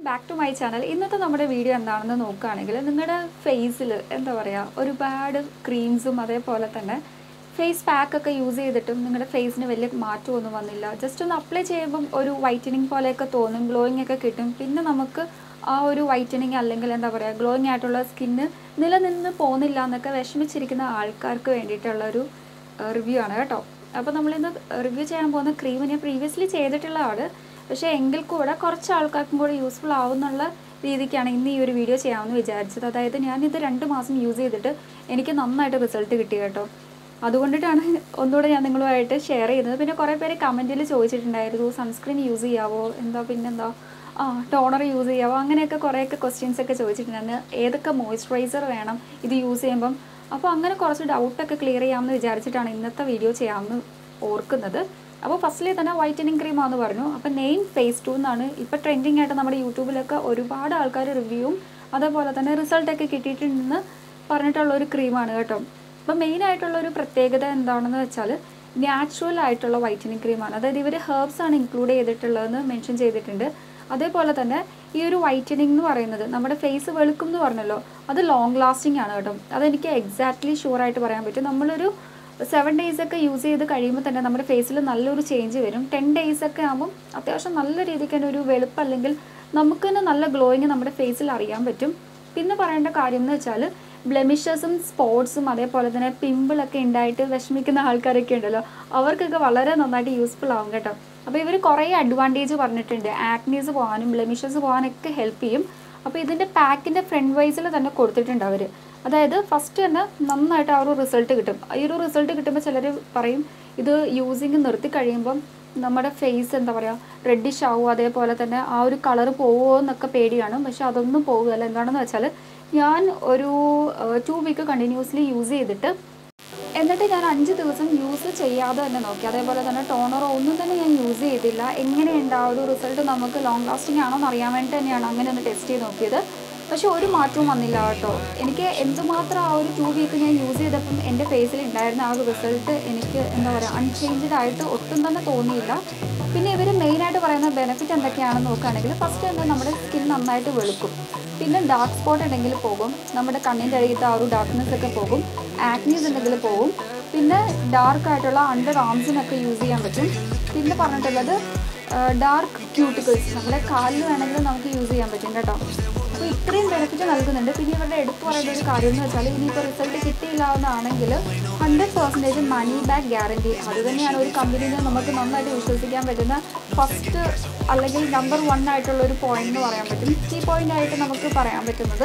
back to my channel ഇന്നത്തെ നമ്മുടെ video എന്താണെന്ന് നോക്കുകയാണെങ്കിൽ നിങ്ങളുടെ ഫേസിൽ എന്താ പറയുക ഒരുപാട് ക്രീംസും അതേപോലെ തന്നെ ഫേസ് പാക്ക് ഒക്കെ യൂസ് ചെയ്തിട്ടും നിങ്ങളുടെ ഫേസിന് വലിയ മാറ്റമൊന്നും വന്നില്ല ജസ്റ്റ് ഒന്ന് അപ്ലൈ ചെയ്യുമ്പം ഒരു വൈറ്റനിങ് പോലെയൊക്കെ തോന്നും ഗ്ലോയിങ് ഒക്കെ കിട്ടും പിന്നെ നമുക്ക് ആ ഒരു വൈറ്റനിങ് അല്ലെങ്കിൽ എന്താ പറയുക ഗ്ലോയിങ് ആയിട്ടുള്ള സ്കിന്ന് നിലനിന്ന് പോകുന്നില്ല എന്നൊക്കെ വിഷമിച്ചിരിക്കുന്ന ആൾക്കാർക്ക് വേണ്ടിയിട്ടുള്ള ഒരു റിവ്യൂ ആണ് കേട്ടോ അപ്പോൾ നമ്മളിന്ന് റിവ്യൂ ചെയ്യാൻ പോകുന്ന ക്രീം ഞാൻ പ്രീവിയസ്ലി ചെയ്തിട്ടുള്ളതാണ് പക്ഷേ എങ്കിൽ കൂടെ കുറച്ച് ആൾക്കാർക്കും കൂടെ യൂസ്ഫുൾ ആവുന്നുള്ള രീതിക്കാണ് ഇന്ന് ഈ ഒരു വീഡിയോ ചെയ്യാമെന്ന് വിചാരിച്ചത് അതായത് ഞാനിത് രണ്ട് മാസം യൂസ് ചെയ്തിട്ട് എനിക്ക് നന്നായിട്ട് റിസൾട്ട് കിട്ടി കേട്ടോ അതുകൊണ്ടിട്ടാണ് ഒന്നുകൂടെ ഞാൻ നിങ്ങളുമായിട്ട് ഷെയർ ചെയ്യുന്നത് പിന്നെ കുറേ പേര് കമൻറ്റിൽ ചോദിച്ചിട്ടുണ്ടായിരുന്നു സൺസ്ക്രീൻ യൂസ് ചെയ്യാവോ എന്താ പിന്നെന്താ ആ ടോണർ യൂസ് ചെയ്യാവോ അങ്ങനെയൊക്കെ കുറേയൊക്കെ ക്വസ്റ്റ്യൻസ് ഒക്കെ ചോദിച്ചിട്ടുണ്ടായിരുന്നു ഏതൊക്കെ മോയ്സ്ചറൈസർ വേണം ഇത് യൂസ് ചെയ്യുമ്പം അപ്പോൾ അങ്ങനെ കുറച്ച് ഡൗട്ടൊക്കെ ക്ലിയർ ചെയ്യാമെന്ന് വിചാരിച്ചിട്ടാണ് ഇന്നത്തെ വീഡിയോ ചെയ്യാമെന്ന് ഓർക്കുന്നത് അപ്പോൾ ഫസ്റ്റിലെ തന്നെ വൈറ്റനിങ് ക്രീമാണെന്ന് പറഞ്ഞു അപ്പോൾ നെയിം ഫേസ് ടു എന്നാണ് ഇപ്പോൾ ട്രെൻഡിങ് ആയിട്ട് നമ്മുടെ യൂട്യൂബിലൊക്കെ ഒരുപാട് ആൾക്കാർ റിവ്യൂവും അതേപോലെ തന്നെ റിസൾട്ടൊക്കെ കിട്ടിയിട്ടുണ്ടെന്ന് പറഞ്ഞിട്ടുള്ള ഒരു ക്രീമാണ് കേട്ടോ അപ്പോൾ മെയിൻ ആയിട്ടുള്ള ഒരു പ്രത്യേകത എന്താണെന്ന് വെച്ചാൽ നാച്ചുറൽ ആയിട്ടുള്ള വൈറ്റനിങ് ക്രീമാണ് അതായത് ഇവർ ഹെർബ്സ് ആണ് ഇൻക്ലൂഡ് ചെയ്തിട്ടുള്ളതെന്ന് മെൻഷൻ ചെയ്തിട്ടുണ്ട് അതേപോലെ തന്നെ ഈ ഒരു വൈറ്റനിങ് എന്ന് പറയുന്നത് നമ്മുടെ ഫേസ് വെളുക്കും എന്ന് പറഞ്ഞല്ലോ അത് ലോങ് ലാസ്റ്റിംഗ് ആണ് കേട്ടോ അതെനിക്ക് എക്സാക്ട്ലി ഷുവർ ആയിട്ട് പറയാൻ പറ്റും നമ്മളൊരു സെവൻ ഡേയ്സ് ഒക്കെ യൂസ് ചെയ്ത് കഴിയുമ്പോൾ തന്നെ നമ്മുടെ ഫേസിൽ നല്ലൊരു ചേഞ്ച് വരും ടെൻ ഡേയ്സ് ഒക്കെ ആകുമ്പം അത്യാവശ്യം നല്ല രീതിക്ക് തന്നെ ഒരു വെളുപ്പ് അല്ലെങ്കിൽ നമുക്ക് തന്നെ നല്ല ഗ്ലോയിങ് നമ്മുടെ ഫേസിൽ അറിയാൻ പറ്റും പിന്നെ പറയേണ്ട കാര്യം എന്ന് വെച്ചാൽ ബ്ലെമിഷസും സ്പോട്സും അതേപോലെ തന്നെ പിമ്പിളൊക്കെ ഉണ്ടായിട്ട് വിഷമിക്കുന്ന ആൾക്കാരൊക്കെ ഉണ്ടല്ലോ അവർക്കൊക്കെ വളരെ നന്നായിട്ട് യൂസ്ഫുൾ ആവും കേട്ടോ അപ്പോൾ ഇവർ കുറേ അഡ്വാൻറ്റേജ് പറഞ്ഞിട്ടുണ്ട് ആക്നീസ് പോകാനും ബ്ലെമിഷസ് പോകാനൊക്കെ ഹെൽപ്പ് ചെയ്യും അപ്പോൾ ഇതിൻ്റെ പാക്കിൻ്റെ ഫ്രണ്ട് വൈസിൽ തന്നെ കൊടുത്തിട്ടുണ്ട് അവർ അതായത് ഫസ്റ്റ് തന്നെ നന്നായിട്ട് ആ ഒരു റിസൾട്ട് കിട്ടും ഈ ഒരു റിസൾട്ട് കിട്ടുമ്പോൾ ചിലർ പറയും ഇത് യൂസിങ് നിർത്തി കഴിയുമ്പം നമ്മുടെ ഫേസ് എന്താ പറയുക റെഡിഷ് ആവും അതേപോലെ തന്നെ ആ ഒരു കളർ പോവുമോ എന്നൊക്കെ പേടിയാണ് പക്ഷെ അതൊന്നും പോകുകയല്ല എന്താണെന്ന് വെച്ചാൽ ഞാൻ ഒരു ടു വീക്ക് കണ്ടിന്യൂസ്ലി യൂസ് ചെയ്തിട്ട് എന്നിട്ട് ഞാൻ അഞ്ച് ദിവസം യൂസ് ചെയ്യാതെ തന്നെ നോക്കി അതേപോലെ തന്നെ ടോണറോ ഒന്നും തന്നെ ഞാൻ യൂസ് ചെയ്തില്ല എങ്ങനെയുണ്ട് ആ ഒരു റിസൾട്ട് നമുക്ക് ലോങ് ലാസ്റ്റിംഗ് ആണോ എന്ന് അറിയാൻ വേണ്ടി തന്നെയാണ് അങ്ങനെ ഒന്ന് ടെസ്റ്റ് ചെയ്ത് നോക്കിയത് പക്ഷെ ഒരു മാറ്റവും വന്നില്ല കേട്ടോ എനിക്ക് എന്തുമാത്രം ആ ഒരു ടു വീക്ക് ഞാൻ യൂസ് ചെയ്തപ്പം എൻ്റെ ഫേസിൽ ഉണ്ടായിരുന്ന ആ ഒരു റിസൾട്ട് എനിക്ക് എന്താ പറയുക അൺചേഞ്ച്ഡ് ആയിട്ട് ഒട്ടും തന്നെ തോന്നിയില്ല പിന്നെ ഇവർ മെയിനായിട്ട് പറയുന്ന ബെനിഫിറ്റ് എന്തൊക്കെയാണെന്ന് നോക്കുകയാണെങ്കിൽ ഫസ്റ്റ് തന്നെ നമ്മുടെ സ്കിൻ നന്നായിട്ട് വെളുക്കും പിന്നെ ഡാർക്ക് സ്പോട്ട് ഉണ്ടെങ്കിൽ പോകും നമ്മുടെ കണ്ണിൻ്റെ അടിയിലത്തെ ആ ഒരു ഡാർക്ക്നെസ് ഒക്കെ പോകും ആക്നീസ് ഉണ്ടെങ്കിൽ പോകും പിന്നെ ഡാർക്ക് ആയിട്ടുള്ള അണ്ടർ ആംസിനൊക്കെ യൂസ് ചെയ്യാൻ പറ്റും പിന്നെ പറഞ്ഞിട്ടുള്ളത് ഡാർക്ക് ക്യൂട്ടിക്കിൾസ് നമ്മുടെ കാലിൽ വേണമെങ്കിലും നമുക്ക് യൂസ് ചെയ്യാൻ പറ്റും കേട്ടോ അപ്പോൾ ഇത്രയും ബെനിഫിറ്റ് നൽകുന്നുണ്ട് പിന്നെ ഇവരുടെ എടുത്തു പറയേണ്ട ഒരു കാര്യം എന്ന് വെച്ചാൽ ഇനിയിപ്പോൾ റിസൾട്ട് കിട്ടിയില്ല എന്നാണെങ്കിൽ hundred percentage money back guarantee അത് തന്നെയാണ് ഒരു കമ്പനിയിൽ നമുക്ക് നന്നായിട്ട് വിശ്വസിക്കാൻ പറ്റുന്ന ഫസ്റ്റ് അല്ലെങ്കിൽ നമ്പർ വൺ ആയിട്ടുള്ള ഒരു പോയിന്റ് എന്ന് പറയാൻ പറ്റും കീ പോയിന്റ് ആയിട്ട് നമുക്ക് പറയാൻ പറ്റുന്നത്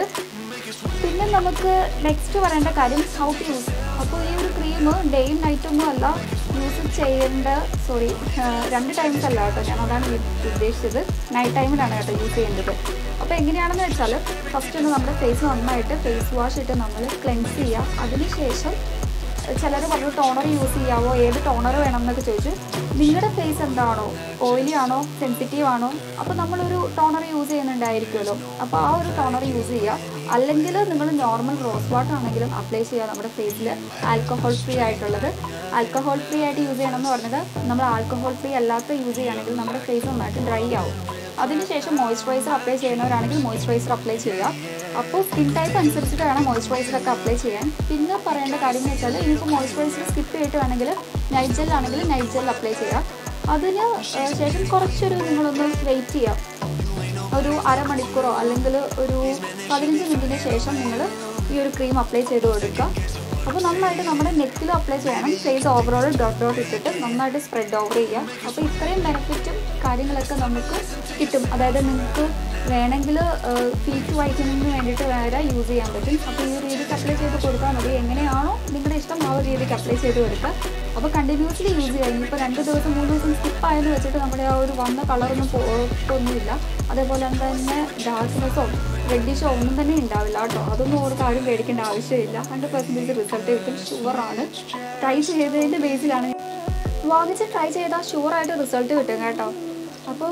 പിന്നെ നമുക്ക് നെക്സ്റ്റ് പറയേണ്ട കാര്യം ഹൗ ടു യൂസ് അപ്പോൾ ഈ ഒരു ക്രീം ഡേയും നൈറ്റൊന്നും അല്ല യൂസ് ചെയ്യേണ്ട സോറി രണ്ട് ടൈംസ് അല്ല കേട്ടോ ഞാൻ അതാണ് ഉദ്ദേശിച്ചത് നൈറ്റ് ടൈമിലാണ് കേട്ടോ യൂസ് ചെയ്യേണ്ടത് അപ്പോൾ എങ്ങനെയാണെന്ന് വെച്ചാൽ ഫസ്റ്റ് ഒന്ന് നമ്മുടെ ഫേസ് നന്നായിട്ട് ഫേസ് വാഷ് ഇട്ട് നമ്മൾ ക്ലെൻസ് ചെയ്യുക അതിനുശേഷം ചിലർ പറഞ്ഞു ടോണർ യൂസ് ചെയ്യാവോ ഏത് ടോണർ വേണം എന്നൊക്കെ ചോദിച്ചു നിങ്ങളുടെ ഫേസ് എന്താണോ ഓയിലി ആണോ സെൻസിറ്റീവ് ആണോ അപ്പോൾ നമ്മളൊരു ടോണർ യൂസ് ചെയ്യുന്നുണ്ടായിരിക്കുമല്ലോ അപ്പോൾ ആ ഒരു ടോണർ യൂസ് ചെയ്യുക അല്ലെങ്കിൽ നിങ്ങൾ നോർമൽ റോസ് വാട്ടർ ആണെങ്കിലും അപ്ലൈ ചെയ്യുക നമ്മുടെ ഫേസിൽ ആൽക്കഹോൾ ഫ്രീ ആയിട്ടുള്ളത് ആൽക്കഹോൾ ഫ്രീ ആയിട്ട് യൂസ് ചെയ്യണം എന്ന് പറഞ്ഞത് നമ്മൾ ആൽക്കഹോൾ ഫ്രീ അല്ലാത്ത യൂസ് ചെയ്യുകയാണെങ്കിൽ നമ്മുടെ ഫേസ് നന്നായിട്ട് ഡ്രൈ ആവും അതിനുശേഷം മോയ്സ്ചറൈസർ അപ്ലൈ ചെയ്യുന്നവരാണെങ്കിൽ മോയ്സ്ചറൈസർ അപ്ലൈ ചെയ്യുക അപ്പോൾ സ്കിൻ ടൈപ്പ് അനുസരിച്ചിട്ട് വേണം മോയ്സ്ചറൈസർ ഒക്കെ അപ്ലൈ ചെയ്യാൻ പിന്നെ പറയേണ്ട കാര്യം എന്ന് വെച്ചാൽ ഇനിയിപ്പോൾ മോയ്സ്ചറൈസർ സ്കിപ്പ് ചെയ്തിട്ട് വേണമെങ്കിൽ നൈറ്റ് ജെൽ ആണെങ്കിൽ നൈറ്റ് ജെൽ അപ്ലൈ ചെയ്യുക അതിന് ശേഷം കുറച്ചൊരു നിങ്ങളൊന്ന് വെയിറ്റ് ചെയ്യുക ഒരു അരമണിക്കൂറോ അല്ലെങ്കിൽ ഒരു പതിനഞ്ച് മിനിറ്റിന് ശേഷം നിങ്ങൾ ഈ ഒരു ക്രീം അപ്ലൈ ചെയ്ത് കൊടുക്കുക അപ്പോൾ നന്നായിട്ട് നമ്മുടെ നെക്കിൽ അപ്ലൈ ചെയ്യണം ഫേസ് ഓവറോൾ ഡോട്ട് ഡോട്ട് ഇട്ടിട്ട് നന്നായിട്ട് സ്പ്രെഡ് ഓവർ ചെയ്യുക അപ്പോൾ ഇത്രയും ബെനിഫിറ്റും കാര്യങ്ങളൊക്കെ നമുക്ക് കിട്ടും അതായത് നിങ്ങൾക്ക് വേണമെങ്കിൽ ഫീറ്റ് വൈറ്റനിങ്ങിന് വേണ്ടിയിട്ട് വേറെ യൂസ് ചെയ്യാൻ പറ്റും അപ്പോൾ ഈ ഒരു രീതിക്ക് അപ്ലൈ ചെയ്ത് കൊടുത്താൽ മതി എങ്ങനെയാണോ നിങ്ങളുടെ ഇഷ്ടം ആ ഒരു രീതിക്ക് അപ്ലൈ ചെയ്ത് കൊടുക്കുക അപ്പോൾ കണ്ടിന്യൂസ്ലി യൂസ് ചെയ്യുക ഇനിയിപ്പോൾ രണ്ട് ദിവസം മൂന്ന് ദിവസം സ്കിപ്പ് ആയെന്ന് വെച്ചിട്ട് നമ്മുടെ ആ ഒരു വന്ന കളറൊന്നും പോയിട്ടൊന്നുമില്ല അതേപോലെ തന്നെ ഡാർക്ക്നെസ്സോ റെഡിഷോ ഒന്നും തന്നെ ഉണ്ടാവില്ല കേട്ടോ അതൊന്നും ഓർക്ക് ആരും പേടിക്കേണ്ട ആവശ്യമില്ല ഹൺഡ്രഡ് പെർസെൻറ്റേജ് റിസൾട്ട് കിട്ടും ഷുവറാണ് ട്രൈ ചെയ്തതിൻ്റെ ബേസിലാണ് വാങ്ങിച്ച് ട്രൈ ചെയ്താൽ ഷുവറായിട്ട് റിസൾട്ട് കിട്ടും കേട്ടോ അപ്പോൾ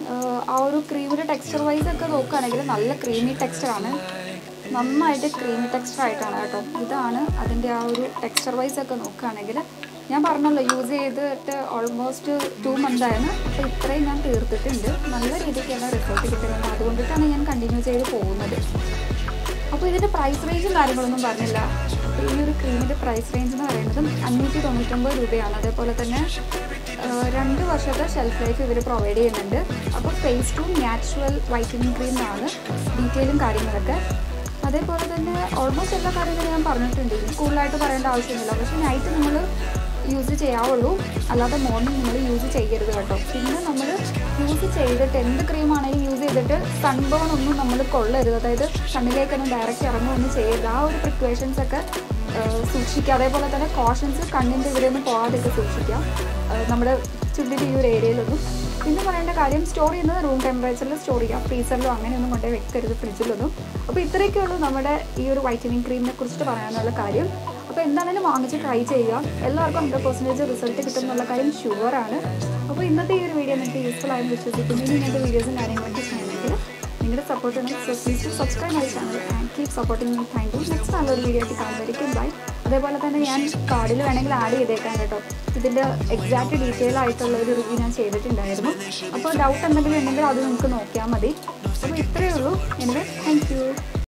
ആ ഒരു ക്രീമിൻ്റെ ടെക്സ്ചർ വൈസ് ഒക്കെ നോക്കുകയാണെങ്കിൽ നല്ല ക്രീമി ടെക്സ്ചറാണ് നന്നായിട്ട് ക്രീമി ടെക്സ്ചർ ആയിട്ടാണ് കേട്ടോ ഇതാണ് അതിൻ്റെ ആ ഒരു ടെക്സ്ചർ വൈസ് ഒക്കെ നോക്കുകയാണെങ്കിൽ ഞാൻ പറഞ്ഞല്ലോ യൂസ് ചെയ്തിട്ട് ഓൾമോസ്റ്റ് ടു മന്ത് ആയിരുന്നു അപ്പോൾ ഇത്രയും ഞാൻ തീർത്തിട്ടുണ്ട് നല്ല രീതിക്കാണ് റിസൾട്ട് കിട്ടുന്നത് അതുകൊണ്ടിട്ടാണ് ഞാൻ കണ്ടിന്യൂ ചെയ്ത് പോകുന്നത് അപ്പോൾ ഇതിൻ്റെ പ്രൈസ് റേഞ്ചും കാര്യങ്ങളൊന്നും പറഞ്ഞില്ല അപ്പോൾ ഈ ഒരു ക്രീമിൻ്റെ പ്രൈസ് റേഞ്ച് എന്ന് പറയുന്നത് അഞ്ഞൂറ്റി തൊണ്ണൂറ്റൊമ്പത് രൂപയാണ് അതേപോലെ തന്നെ ആ, രണ്ട് വർഷത്തെ ഷെൽഫ് ലൈഫ് ഇവർ പ്രൊവൈഡ് ചെയ്യുന്നുണ്ട് അപ്പോൾ face to natural whitening cream ആണ് ഡീറ്റെയിലും കാര്യങ്ങളൊക്കെ അതേപോലെ തന്നെ ഓൾമോസ്റ്റ് എല്ലാ കാര്യങ്ങളും ഞാൻ പറഞ്ഞിട്ടുണ്ട് ഇനി കൂടുതലായിട്ട് പറയേണ്ട ആവശ്യമൊന്നുമില്ല പക്ഷേ നൈറ്റ് നമ്മൾ യൂസ് ചെയ്യാവുള്ളൂ അല്ലാതെ മോർണിംഗ് നിങ്ങൾ യൂസ് ചെയ്യരുത് കേട്ടോ പിന്നെ നമ്മൾ യൂസ് ചെയ്തിട്ട് എന്ത് ക്രീമാണെങ്കിലും യൂസ് ചെയ്തിട്ട് സൺബേൺ ഒന്നും നമ്മൾ കൊള്ളരുത് അതായത് കണ്ണിലേക്കൊന്നും ഡയറക്റ്റ് ഇറങ്ങുകയൊന്നും ചെയ്യരുത് ആ ഒരു പ്രിക്കോഷൻസ് ഒക്കെ ആ, സൂക്ഷിക്കുക അതേപോലെ തന്നെ കോഷൻസ് കണ്ണിൻ്റെ ഇവിടെ ഒന്നും പോകാതെയൊക്കെ സൂക്ഷിക്കുക ആ, നമ്മുടെ ചുണ്ടിൻ്റെ ഈ ഒരു ഏരിയയിലൊന്നും പിന്നെ പറയേണ്ട കാര്യം സ്റ്റോർ ചെയ്യുന്നത് റൂം ടെമ്പറേച്ചറിൽ സ്റ്റോർ ചെയ്യുക ഫ്രീസറിലോ അങ്ങനെയൊന്നും കൊണ്ടുപോയി വെക്കരുത് ഫ്രിഡ്ജിലൊന്നും അപ്പോൾ ഇത്രയൊക്കെ ഉള്ളൂ നമ്മുടെ ഈ ഒരു വൈറ്റനിങ് ക്രീമിനെ കുറിച്ചിട്ട് പറയാനുള്ള കാര്യം അപ്പോൾ എന്താണെങ്കിലും വാങ്ങിച്ച് ട്രൈ ചെയ്യുക എല്ലാവർക്കും ഹൺഡ്രഡ് പെർസെൻറ്റേജ് റിസൾട്ട് കിട്ടും എന്നുള്ള കാര്യം ഷുവറാണ് അപ്പോൾ ഇന്നത്തെ ഈ ഒരു വീഡിയോ നിങ്ങൾക്ക് യൂസ്ഫുൾ ആയെന്ന് വിശ്വസിക്കുന്നു ഇനി ഇങ്ങനത്തെ വീഡിയോസും കാര്യങ്ങളൊക്കെ ചെയ്യണമെങ്കിൽ നിങ്ങളുടെ സപ്പോർട്ട് വേണം so please subscribe my channel and keep supporting me thank you next നല്ലൊരു വീഡിയോ ആയിട്ട് കാണുമായിരിക്കും ബൈ അതേപോലെ തന്നെ ഞാൻ കാർഡിൽ വേണമെങ്കിൽ ആഡ് ചെയ്തേക്കാം കേട്ടോ ഇതിൻ്റെ എക്സാക്റ്റ് ഡീറ്റെയിൽ ആയിട്ടുള്ള ഒരു റിവ്യൂ ഞാൻ ചെയ്തിട്ടുണ്ടായിരുന്നു അപ്പോൾ ഡൗട്ട് എന്തെങ്കിലും ഉണ്ടെങ്കിൽ അത് നിങ്ങൾക്ക് നോക്കിയാൽ മതി അപ്പോൾ ഇത്രയേ ഉള്ളൂ എനിവേ താങ്ക് യു